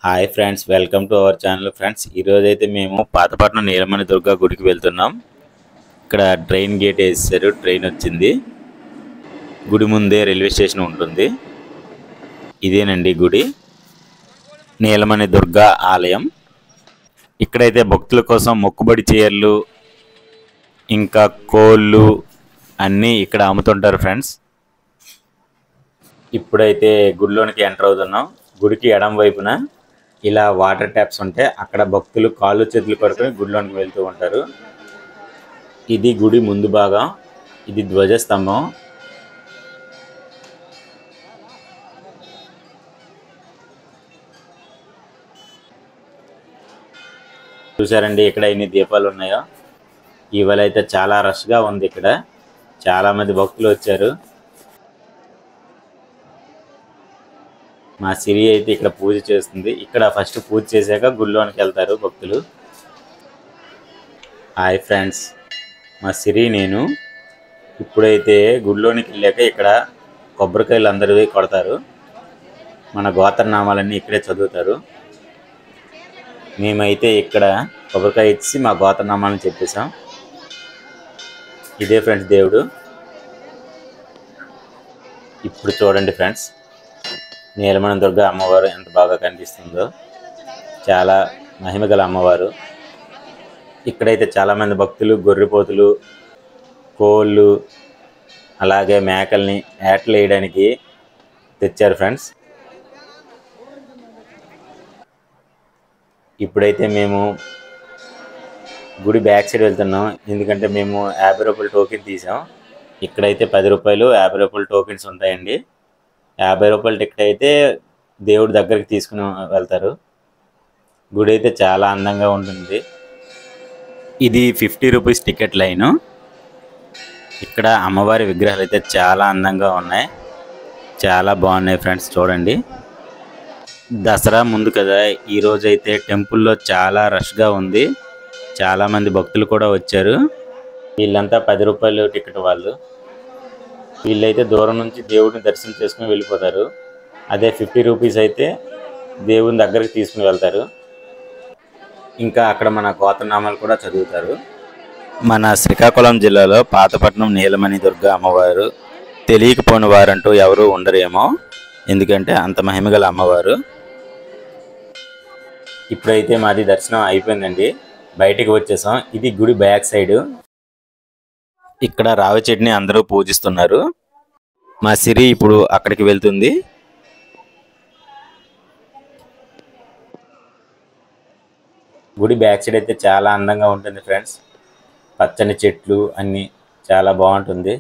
hi friends welcome to our channel friends ఈరోజు అయితే మేము పాతపట్నం నీలమణి దుర్గా గుడికి వెళ్తున్నాం ఇక్కడ ట్రైన్ గేట్ వేసారు ట్రైన్ వచ్చింది గుడి ముందే రైల్వే స్టేషన్ ఉంటుంది ఇదేనండి గుడి నీలమణి దుర్గా ఆలయం ఇక్కడైతే భక్తుల కోసం మొక్కుబడి చీరలు ఇంకా కోళ్ళు అన్నీ ఇక్కడ అమ్ముతుంటారు ఫ్రెండ్స్ ఇప్పుడైతే గుడిలోనికి ఎంటర్ అవుతున్నాం గుడికి ఎడం వైపున ఇలా వాటర్ ట్యాప్స్ ఉంటే అక్కడ భక్తులు కాళ్ళు చేతులు కడుకొని గుడిలోనికి వెళ్తూ ఉంటారు ఇది గుడి ముందు భాగం ఇది ధ్వజస్తంభం చూసారండి ఇక్కడ ఎన్ని దీపాలు ఉన్నాయో ఇవాళ అయితే చాలా రష్గా ఉంది ఇక్కడ చాలా మంది భక్తులు వచ్చారు మా సిరి అయితే ఇక్కడ పూజ చేస్తుంది ఇక్కడ ఫస్ట్ పూజ చేశాక గుళ్ళోనికి వెళ్తారు భక్తులు హాయ్ ఫ్రెండ్స్ మా సిరి నేను ఇప్పుడైతే గుళ్ళోనికి వెళ్ళాక ఇక్కడ కొబ్బరికాయలు అందరూ కొడతారు మన గోత్రనామాలన్నీ ఇక్కడే చదువుతారు మేమైతే ఇక్కడ కొబ్బరికాయ ఇచ్చి మా గోత్రనామాలను చెప్పేశాం ఇదే ఫ్రెండ్స్ దేవుడు ఇప్పుడు చూడండి ఫ్రెండ్స్ నీలమణి దుర్గ అమ్మవారు ఎంత బాగా కనిపిస్తుందో చాలా మహిమగల అమ్మవారు ఇక్కడైతే చాలామంది భక్తులు గొర్రెపోతులు కోళ్ళు అలాగే మేకల్ని ఏటలు వేయడానికి తెచ్చారు ఫ్రెండ్స్ ఇప్పుడైతే మేము గుడి బ్యాక్ సైడ్ వెళ్తున్నాం ఎందుకంటే మేము యాభై రూపాయల టోకెన్ తీసాం ఇక్కడైతే పది రూపాయలు యాభై రూపాయల టోకెన్స్ ఉంటాయండి యాభై రూపాయల టికెట్ అయితే దేవుడి దగ్గరికి తీసుకుని వెళ్తారు గుడి అయితే చాలా అందంగా ఉంటుంది ఇది ఫిఫ్టీ రూపీస్ టికెట్ లైను ఇక్కడ అమ్మవారి విగ్రహాలు అయితే చాలా అందంగా ఉన్నాయి చాలా బాగున్నాయి ఫ్రెండ్స్ చూడండి దసరా ముందు కదా ఈ రోజు అయితే టెంపుల్లో చాలా రష్గా ఉంది చాలా మంది భక్తులు కూడా వచ్చారు వీళ్ళంతా పది రూపాయలు టికెట్ వాళ్ళు వీళ్ళైతే దూరం నుంచి దేవుడిని దర్శనం చేసుకుని వెళ్ళిపోతారు అదే ఫిఫ్టీ రూపీస్ అయితే దేవుని దగ్గరికి తీసుకుని వెళ్తారు ఇంకా అక్కడ మన గోతనామాలు కూడా చదువుతారు మన శ్రీకాకుళం జిల్లాలో పాతపట్నం నీలమణి దుర్గా అమ్మవారు తెలియకపోయిన వారంటూ ఎవరు ఉండరేమో ఎందుకంటే అంత మహిమగల అమ్మవారు ఇప్పుడైతే మాది దర్శనం అయిపోయిందండి బయటికి వచ్చేసాం ఇది గుడి బ్యాక్ సైడ్ ఇక్కడ రావి చెట్టుని అందరూ పూజిస్తున్నారు మా సిరి ఇప్పుడు అక్కడికి వెళ్తుంది గుడి బ్యాక్ సైడ్ అయితే చాలా అందంగా ఉంటుంది ఫ్రెండ్స్ పచ్చని చెట్లు అన్నీ చాలా బాగుంటుంది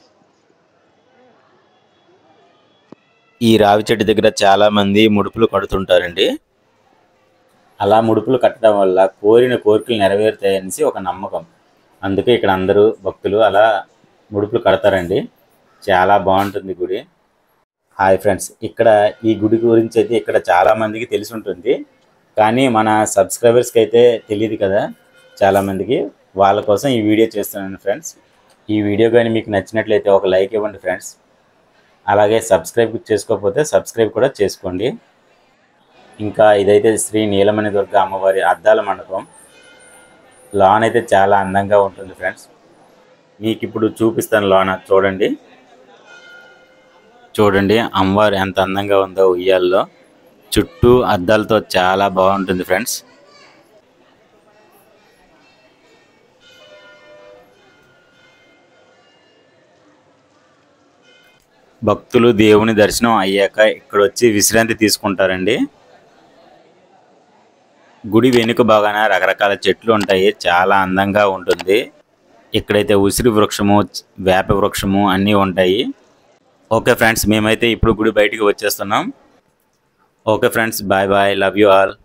ఈ రావి చెట్టు దగ్గర చాలా మంది ముడుపులు కడుతుంటారండి అలా ముడుపులు కట్టడం వల్ల కోరిన కోరికలు నెరవేరుతాయనేసి ఒక నమ్మకం అందుకే ఇక్కడ అందరూ భక్తులు అలా ముడుపులు కడతారండి చాలా బాగుంటుంది గుడి హాయ్ ఫ్రెండ్స్ ఇక్కడ ఈ గుడి గురించి అయితే ఇక్కడ చాలా మందికి తెలిసి ఉంటుంది కానీ మన సబ్స్క్రైబర్స్కి అయితే తెలియదు కదా చాలామందికి వాళ్ళ కోసం ఈ వీడియో చేస్తున్నాను ఫ్రెండ్స్ ఈ వీడియో కానీ మీకు నచ్చినట్లయితే ఒక లైక్ ఇవ్వండి ఫ్రెండ్స్ అలాగే సబ్స్క్రైబ్ చేసుకోకపోతే సబ్స్క్రైబ్ కూడా చేసుకోండి ఇంకా ఇదైతే శ్రీ నీలమణి దుర్గ అమ్మవారి అద్దాల మండపం లాన్ అయితే చాలా అందంగా ఉంటుంది ఫ్రెండ్స్ మీకు ఇప్పుడు చూపిస్తాను లోన చూడండి చూడండి అమ్మవారు ఎంత అందంగా ఉందో ఉయ్యాల్లో చుట్టూ అద్దాలతో చాలా బాగుంటుంది ఫ్రెండ్స్ భక్తులు దేవుని దర్శనం అయ్యాక ఇక్కడ వచ్చి విశ్రాంతి తీసుకుంటారండి గుడి వెనుక భాగాన రకరకాల చెట్లు ఉంటాయి చాలా అందంగా ఉంటుంది ఇక్కడైతే ఉసిరి వృక్షము వేప వృక్షము అన్నీ ఉంటాయి ఓకే ఫ్రెండ్స్ మేమైతే ఇప్పుడు గుడి బయటికి వచ్చేస్తున్నాం okay friends bye bye love you all